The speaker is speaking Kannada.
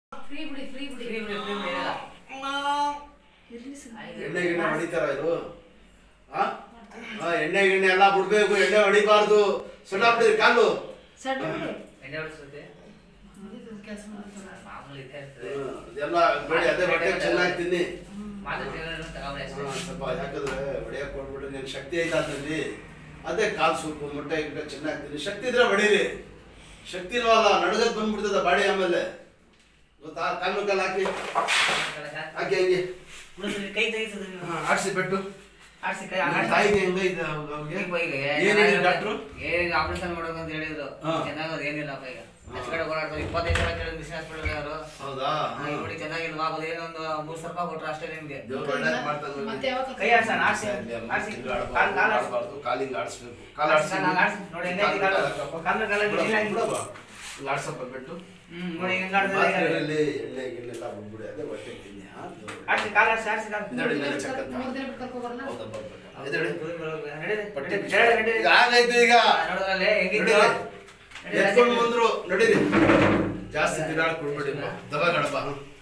ಫ್ರೀ ಬಿಡಿ ಫ್ರೀ ಬಿಡಿ ಫ್ರೀ ಬಿಡಿ ಫ್ರೀ ಬಿಡಿ ಇಲ್ಲ. ಇರ್ಲಿ ಸರ್ ಎಣ್ಣೆ ಗಿಣ್ಣೆ ಹೊಡಿತಾರ ಇದು ಆ? ಆ, ಎಣ್ಣೆ ಗಿಣ್ಣೆ ಎಲ್ಲ ಬಿಡ್ಬೇಕು ಎಣ್ಣೆ ಹೊಡಿಬಾರ್ದು ಸುಣ್ಣ ಬಿಡ್ರಿ ಕಾಲು ಸಡ್ಡು ಬಿಡಿ ಎಣ್ಣೆ ಹೊಡಿಸುತ್ತೆ ಕೆಲಸ ಮಾಡ್ತಾರೆ ಮಾಮೂಲಿ ಇದ್ದೇ ಇರ್ತದೆ ಹ್ಮ್, ಇದೆಲ್ಲ ಬೇಡಿ ಅದೇ ಹೊಟ್ಟೆ ಚೆನ್ನಾಗಿ ತಿನ್ನಿ ಮಾತಾಡ್ತಿರೋದು ತಗೊಳ್ಳಿ ಅಷ್ಟೇ ಹಾ, ಸ್ವಲ್ಪ ಯಾಕಂದ್ರೆ ಹೊಡೆಯಕ್ ಕೊಡ್ಬಿಟ್ರೆ ನೀನ್ ಶಕ್ತಿ ಐತಾತಲ್ಲಿ ಅದೇ ಕಾಲ್ ಸೂಪು ಮೊಟ್ಟೆ ಗಿಟ್ಟೆ ಚೆನ್ನಾಗಿ ತಿನ್ನಿ ಶಕ್ತಿ ಇದ್ರೆ ಹೊಡೀರಿ ಶಕ್ತಿ ಇಲ್ವಲ್ಲ ನಡಗದ್ ಬಂದ್ಬಿಡ್ತದ ಬಾಡಿ ಆಮೇಲೆ ಗೊತ್ತಾ ಕಾಲು ಕಾಲು ಹಾಕಿ ಹಾಕಿ ಹಂಗೆ ಕೈ ತೆಗಿತದೆ ಹಾ, ಆಡ್ಸಿ ಬೆಟ್ಟು ಆಡ್ಸಿ ಕೈ ನಿಮ್ ಆಡ್ಸಿ. ತಾಯಿಗೆ ಹೆಂಗೈತೆ ಅವ್ರಿಗೆ ಈಗ ಈಗ ಏನಿದೆ ಡಾಕ್ಟ್ರು ಏನಿಲ್ಲ ಆಪರೇಷನ್ ಮಾಡೋದು ಅಂತ ಹೇಳಿದ್ರು ಹಾ. ಚೆನ್ನಾಗದು ಏನಿಲ್ಲಪ್ಪ ಈಗ ಹೆಚ್ಚು ಕಡೆ ಓಡಾಡ್ತಾರೆ ಇಪ್ಪತ್ತೈದು ಸಾವಿರ ಕೇಳಿದ್ರು ಮಿಷನ್ ಹಾಸ್ಪಿಟಲ್ ಅವರು ಹೌದಾ ನೋಡಿ ಚೆನ್ನಾಗಿಲ್ವಾ ಅದು ಏನೊಂದು ಮೂರು ಸಾವಿರ ರೂಪಾಯಿ ಕೊಟ್ರು ಅಷ್ಟೇ ನಿಮ್ಗೆ ದೇವ್ರು ಒಳ್ಳೇದ್ ಮಾಡ್ತಾನೆ ಮತ್ತೆ ಯಾವಾಗ ಕೈ ಆಡ್ಸೋಣ ಆಡ್ಸಿ ಆಡ್ಸಿ ಕಾಲ್ ಕಾಲ್ ಆಡ್ಸಿ ಕಾಲಿಂಗ್ ಆಡಿಸ್ಬೇಕು ಕಾಲ್ ಆಡ್ಸಿ, ನಾನು ಆಡ್ಸಿ. ನೋಡಿ ಹೆಂಗೈತೆ ಕಾಲು. ಕಾಲು ಕಾಲು ನೀನ್ ಹಾಕಿ. ಆಡ್ಸಪ್ಪ ಬಿಟ್ಟು ಹ್ಮ್ ನೋಡಿ ಹೆಂಗ್ ಆಡ್ತಿದೆ ಈಗ. ಮಾತ್ರೆಗಳಲ್ಲಿ ಎಣ್ಣೆ ಗಿಣ್ಣೆಲ್ಲ ಬಂದ್ಬಿಡಿ ಅದೇ ಹೊಟ್ಟೆ ತಿನ್ನಿ ಹಾ? ಆಡ್ಸಿ ಕಾಲು ಆಡ್ಸಿ ಆಡ್ಸಿ ಕಾಲು. ಇದಡಿ ಮೇಲೆ ಚಕ್ಕ ಅಂತ. ಮೂರ್ ದಿನ ಬಿಟ್ಟು ಕರ್ಕೊ ಬರಲ್ಲ ಹೌದಾ, ಬರ್ಬೇಕಾ? ಇದಡಿ. ನಡೀರಿ, ಪಟ್ಟಿ ನಡೀರಿ, ನಡೀರಿ, ನಡೀರಿ. ಈಗ ಆಗೈತೆ ಈಗ ನೋಡೋದ್ರಲ್ಲಿ ಹೆಂಗಿತ್ತು? ನಡೀರಿ. ನಡೀರಿ, ಎತ್ಕೊಂಡ್ ಬಂದ್ರು ನಡೀರಿ ಜಾಸ್ತಿ ತಿರುಗಾಡ್ಕೊಡ್ಬೇಡಿ ದಬ ಗಡಪ